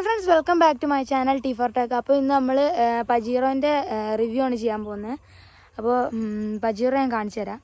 friends welcome back to my channel T four tech അപ്പോൾ ഇന്ന് നമ്മൾ പജീറോൻ്റെ റിവ്യൂ ആണ് ചെയ്യാൻ പോകുന്നത് അപ്പോൾ പജീറോ ഞാൻ കാണിച്ചു തരാം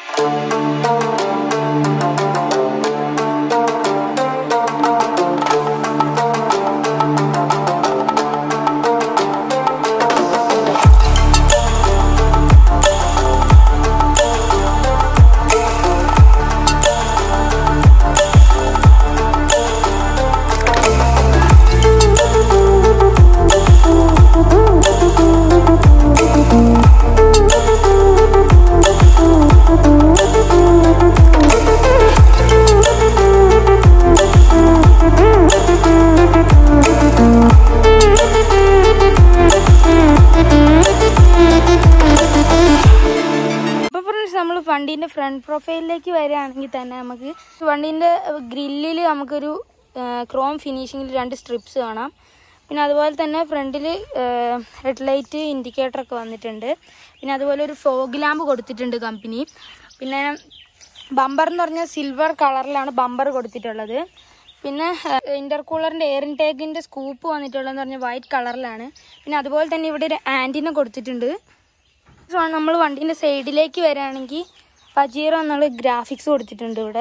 അപ്പോൾ ഫ്രണ്ട്സ് നമ്മൾ വണ്ടീൻ്റെ ഫ്രണ്ട് പ്രൊഫൈലിലേക്ക് വരികയാണെങ്കിൽ തന്നെ നമുക്ക് വണ്ടീൻ്റെ ഗ്രില്ലിൽ നമുക്കൊരു ക്രോം ഫിനിഷിങ്ങിൽ രണ്ട് സ്ട്രിപ്സ് കാണാം പിന്നെ അതുപോലെ തന്നെ ഫ്രണ്ടിൽ ഹെഡ്ലൈറ്റ് ഇൻഡിക്കേറ്റർ ഒക്കെ വന്നിട്ടുണ്ട് പിന്നെ അതുപോലെ ഒരു ഫോഗ് ലാമ്പ് കൊടുത്തിട്ടുണ്ട് കമ്പനി പിന്നെ ബമ്പർ എന്ന് പറഞ്ഞാൽ സിൽവർ കളറിലാണ് ബമ്പർ കൊടുത്തിട്ടുള്ളത് പിന്നെ ഇന്റർകൂളറിന്റെ എയർ ഇൻടേക്കിന്റെ സ്കൂപ്പ് വന്നിട്ടുള്ളതെന്ന് പറഞ്ഞാൽ വൈറ്റ് കളറിലാണ് പിന്നെ അതുപോലെ തന്നെ ഇവിടെ ഒരു ആന്റിന കൊടുത്തിട്ടുണ്ട് നമ്മൾ വണ്ടീൻ്റെ സൈഡിലേക്ക് വരികയാണെങ്കിൽ പജീറോ എന്നുള്ള ഗ്രാഫിക്സ് കൊടുത്തിട്ടുണ്ട് ഇവിടെ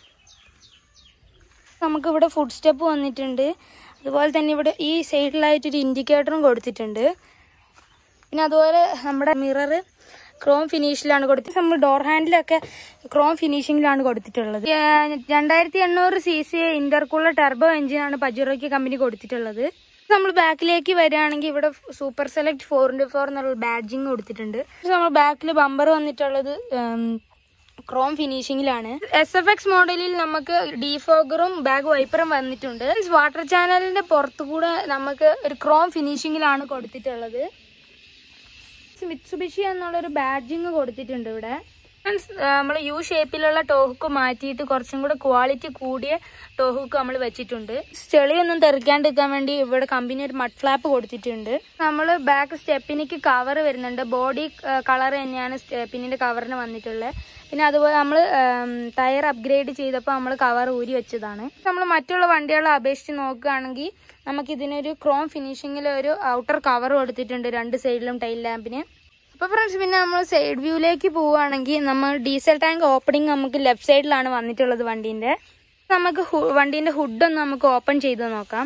നമുക്കിവിടെ ഫുഡ് സ്റ്റെപ്പ് വന്നിട്ടുണ്ട് അതുപോലെ തന്നെ ഇവിടെ ഈ സൈഡിലായിട്ടൊരു ഇൻഡിക്കേറ്ററും കൊടുത്തിട്ടുണ്ട് പിന്നെ അതുപോലെ നമ്മുടെ മിറർ ക്രോം ഫിനിഷിലാണ് കൊടുത്തത് നമ്മൾ ഡോർ ഹാൻഡിലൊക്കെ ക്രോം ഫിനിഷിങ്ങിലാണ് കൊടുത്തിട്ടുള്ളത് ഏഹ് രണ്ടായിരത്തി എണ്ണൂറ് സി സി ഇന്റർകൂളർ ടെർബോ എഞ്ചിനാണ് പജീറോയ്ക്ക് കമ്പനി കൊടുത്തിട്ടുള്ളത് നമ്മൾ ബാക്കിലേക്ക് വരികയാണെങ്കിൽ ഇവിടെ super select four into four എന്നുള്ള ബാഡ്ജിങ് കൊടുത്തിട്ടുണ്ട് നമ്മൾ ബാക്കിൽ ബമ്പർ വന്നിട്ടുള്ളത് ക്രോം ഫിനിഷിങ്ങിലാണ് എസ് എഫ് എക്സ് മോഡലിൽ നമുക്ക് ഡീഫോഗറും ബാഗ് വൈപ്പറും വന്നിട്ടുണ്ട് വാട്ടർ ചാനലിന്റെ പുറത്തുകൂടെ നമുക്ക് ഒരു ക്രോം ഫിനിഷിങ്ങിലാണ് കൊടുത്തിട്ടുള്ളത് മിത്സുബിഷി എന്നുള്ളൊരു ബാഡ്ജിങ് കൊടുത്തിട്ടുണ്ട് ഇവിടെ നമ്മൾ യു ഷേപ്പിലുള്ള ടോഹുക്ക് മാറ്റിയിട്ട് കുറച്ചും കൂടെ ക്വാളിറ്റി കൂടിയ ടോഹുക്ക് നമ്മൾ വെച്ചിട്ടുണ്ട് ചെളിയൊന്നും തെറിക്കാണ്ടിരിക്കാൻ വേണ്ടി ഇവിടെ കമ്പനി ഒരു മഡ് ഫ്ലാപ്പ് കൊടുത്തിട്ടുണ്ട് നമ്മൾ ബാക്ക് സ്റ്റെപ്പിനിക്ക് കവർ വരുന്നുണ്ട് ബോഡി കളർ തന്നെയാണ് സ്റ്റെപ്പിനിന്റെ കവറിന് വന്നിട്ടുള്ളത് പിന്നെ അതുപോലെ നമ്മൾ ടയർ അപ്ഗ്രേഡ് ചെയ്തപ്പോൾ നമ്മൾ കവർ ഊരി വെച്ചതാണ് നമ്മൾ മറ്റുള്ള വണ്ടികളെ അപേക്ഷിച്ച് നോക്കുകയാണെങ്കിൽ നമുക്ക് ഇതിനൊരു ക്രോം ഫിനിഷിങ്ങിൽ ഒരു ഔട്ടർ കവർ കൊടുത്തിട്ടുണ്ട് രണ്ട് സൈഡിലും ടൈൽ ലാമ്പിന് അപ്പോൾ ഫ്രണ്ട്സ് പിന്നെ നമ്മൾ സൈഡ് വ്യൂയിലേക്ക് പോവുകയാണെങ്കിൽ നമ്മൾ ഡീസൽ ടാങ്ക് ഓപ്പണിംഗ് നമുക്ക് ലെഫ്റ്റ് സൈഡിലാണ് വന്നിട്ടുള്ളത് വണ്ടീൻ്റെ നമുക്ക് ഹു- വണ്ടീൻ്റെ ഹുഡ് ഒന്ന് നമുക്ക് ഓപ്പൺ ചെയ്ത് നോക്കാം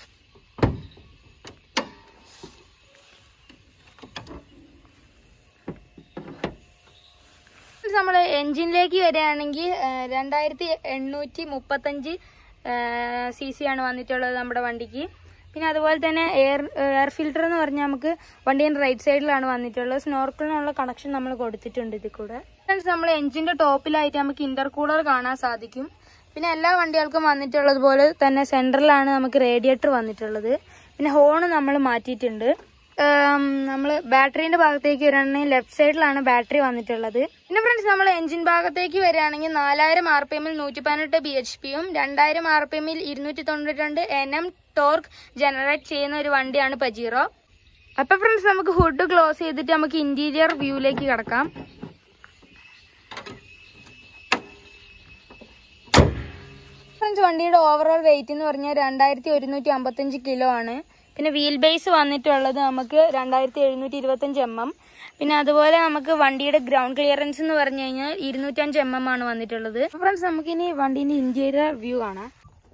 നമ്മൾ എൻജിനിലേക്ക് വരികയാണെങ്കിൽ രണ്ടായിരത്തി എണ്ണൂറ്റി മുപ്പത്തഞ്ച് സി സി ആണ് വന്നിട്ടുള്ളത് നമ്മുടെ വണ്ടിക്ക് പിന്നെ അതുപോലെ തന്നെ എയർ എയർ ഫിൽറ്റർ എന്ന് പറഞ്ഞാൽ നമുക്ക് വണ്ടീൻ്റെ റൈറ്റ് സൈഡിലാണ് വന്നിട്ടുള്ളത് സ്നോർക്കിളിനുള്ള കണക്ഷൻ നമ്മൾ കൊടുത്തിട്ടുണ്ട് ഇതിൽ കൂടെ ഫ്രണ്ട്സ് നമ്മൾ എഞ്ചിന്റെ ടോപ്പിലായിട്ട് നമുക്ക് ഇന്റർകൂളർ കാണാൻ സാധിക്കും പിന്നെ എല്ലാ വണ്ടികൾക്കും വന്നിട്ടുള്ളത് പോലെ തന്നെ സെൻട്രലാണ് നമുക്ക് റേഡിയേറ്റർ വന്നിട്ടുള്ളത് പിന്നെ ഹോൺ നമ്മൾ മാറ്റിയിട്ടുണ്ട് നമ്മൾ ബാറ്ററീന്റെ ഭാഗത്തേക്ക് വരികയാണെങ്കിൽ ലെഫ്റ്റ് സൈഡിലാണ് ബാറ്ററി വന്നിട്ടുള്ളത് പിന്നെ ഫ്രണ്ട്സ് നമ്മൾ എഞ്ചിൻ ഭാഗത്തേക്ക് വരികയാണെങ്കിൽ നാലായിരം ആർ പി എമ്മിൽ നൂറ്റി പതിനെട്ട് ബി എച്ച് പിയും രണ്ടായിരം ആർ പി എമ്മിൽ ഇരുന്നൂറ്റി തൊണ്ണൂറ്റി രണ്ട് എൻ എം ടോർക്ക് ജനറേറ്റ് ചെയ്യുന്ന ഒരു വണ്ടിയാണ് പജീറോ അപ്പൊ ഫ്രണ്ട്സ് നമുക്ക് ഹുഡ് ക്ലോസ് ചെയ്തിട്ട് നമുക്ക് ഇന്റീരിയർ വ്യൂയിലേക്ക് കിടക്കാം ഫ്രണ്ട്സ് വണ്ടിയുടെ ഓവറോൾ വെയിറ്റ് എന്ന് പറഞ്ഞാൽ രണ്ടായിരത്തി ഒരുന്നൂറ്റി അമ്പത്തഞ്ച് കിലോ ആണ് പിന്നെ വീൽ ബേസ് വന്നിട്ടുള്ളത് നമുക്ക് രണ്ടായിരത്തി എഴുന്നൂറ്റി ഇരുപത്തഞ്ച് എം എം പിന്നെ അതുപോലെ നമുക്ക് വണ്ടിയുടെ ഗ്രൗണ്ട് ക്ലിയറൻസ് എന്ന് പറഞ്ഞു കഴിഞ്ഞാൽ ഇരുന്നൂറ്റഞ്ച് എം എം ആണ് വന്നിട്ടുള്ളത് ഫ്രണ്ട്സ് നമുക്കിനി വണ്ടീന്റെ ഇന്റീരിയർ വ്യൂ കാണാം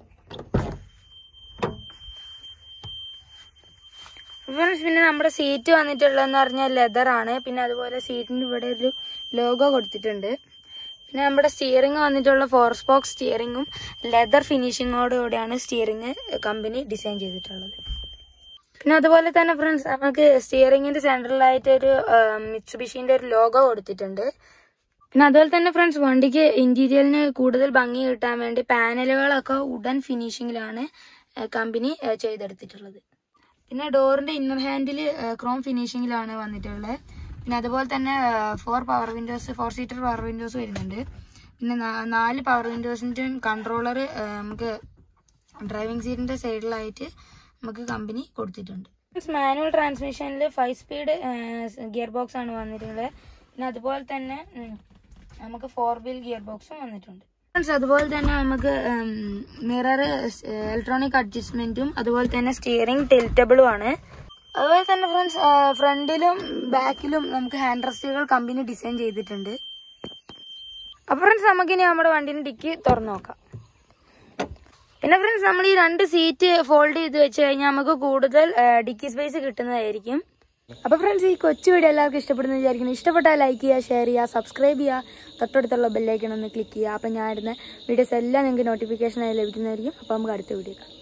ഫ്രണ്ട്സ് പിന്നെ നമ്മുടെ സീറ്റ് വന്നിട്ടുള്ളതെന്ന് പറഞ്ഞാൽ ലെതർ ആണ് പിന്നെ അതുപോലെ സീറ്റിന്റെ ഇവിടെ ഒരു ലോഗോ കൊടുത്തിട്ടുണ്ട് പിന്നെ നമ്മുടെ സ്റ്റിയറിംഗ് വന്നിട്ടുള്ള ഫോർ സ്പോക്ക് സ്റ്റിയറിംഗും ലെതർ ഫിനിഷിങ്ങോടുകൂടിയാണ് സ്റ്റിയറിംഗ് കമ്പനി ഡിസൈൻ ചെയ്തിട്ടുള്ളത് പിന്നെ അതുപോലെ തന്നെ ഫ്രണ്ട്സ് നമുക്ക് സ്റ്റിയറിംഗിന്റെ സെൻട്രലായിട്ട് ഒരു മിത്സുബിഷിന്റെ ഒരു ലോഗോ കൊടുത്തിട്ടുണ്ട് പിന്നെ അതുപോലെ തന്നെ ഫ്രണ്ട്സ് വണ്ടിക്ക് ഇന്റീരിയലിന് കൂടുതൽ ഭംഗി കിട്ടാൻ വേണ്ടി പാനലുകളൊക്കെ ഉഡൻ ഫിനിഷിങ്ങിലാണ് കമ്പനി ചെയ്തെടുത്തിട്ടുള്ളത് പിന്നെ ഡോറിന്റെ ഇന്നർ ഹാൻഡിൽ ക്രോം ഫിനിഷിങ്ങിലാണ് വന്നിട്ടുള്ളത് പിന്നെ അതുപോലെ തന്നെ four power windows four seater power windows വരുന്നുണ്ട് പിന്നെ നാ- നാല് പവർ വിൻഡോസിൻ്റെയും കൺട്രോളർ നമുക്ക് ഡ്രൈവിംഗ് സീറ്റിന്റെ സൈഡിലായിട്ട് നമുക്ക് കമ്പനി കൊടുത്തിട്ടുണ്ട് മാനുവൽ ട്രാൻസ്മിഷനിൽ ഫൈവ് സ്പീഡ് ഗിയർ ബോക്സ് ആണ് വന്നിട്ടുള്ളത് പിന്നെ അതുപോലെ തന്നെ ഉം, നമുക്ക് ഫോർ വീൽ ഗിയർ ബോക്സും വന്നിട്ടുണ്ട് ഫ്രണ്ട്സ് അതുപോലെ തന്നെ നമുക്ക് മിറർ ഇലക്ട്രോണിക് അഡ്ജസ്റ്റ്മെന്റും അതുപോലെ തന്നെ സ്റ്റിയറിംഗ് ടിൽറ്റബിളും ആണ് അതുപോലെ തന്നെ ഫ്രണ്ട്സ് ഫ്രണ്ടിലും ബാക്കിലും നമുക്ക് ഹാൻഡ് റെസ്റ്റുകൾ കമ്പനി ഡിസൈൻ ചെയ്തിട്ടുണ്ട് അപ്പൊ ഫ്രണ്ട്സ് നമുക്കിനി നമ്മുടെ വണ്ടീന്റെ ഡിക്കി തുറന്നു നോക്കാം പിന്നെ ഫ്രണ്ട്സ് നമ്മൾ ഈ രണ്ട് സീറ്റ് ഫോൾഡ് ചെയ്ത് വെച്ച് കഴിഞ്ഞാൽ നമുക്ക് കൂടുതൽ ഡിക്കി സ്പേസ് കിട്ടുന്നതായിരിക്കും അപ്പൊ ഫ്രണ്ട്സ് ഈ കൊച്ചു വീഡിയോ എല്ലാവർക്കും ഇഷ്ടപ്പെടുന്ന വിചാരിക്കുന്നു ഇഷ്ടപ്പെട്ടാൽ ലൈക്ക് ചെയ്യുക ഷെയർ ചെയ്യുക സബ്സ്ക്രൈബ് ചെയ്യുക തൊട്ടടുത്തുള്ള ബെല്ലൈക്കൺ ഒന്ന് ക്ലിക്ക് ചെയ്യുക അപ്പൊ ഞാൻ ഇടുന്ന വീഡിയോസ് എല്ലാം നിങ്ങൾക്ക് നോട്ടിഫിക്കേഷൻ ആയി ലഭിക്കുന്നതായിരിക്കും അപ്പൊ നമുക്ക് അടുത്ത വീഡിയോ കാണാം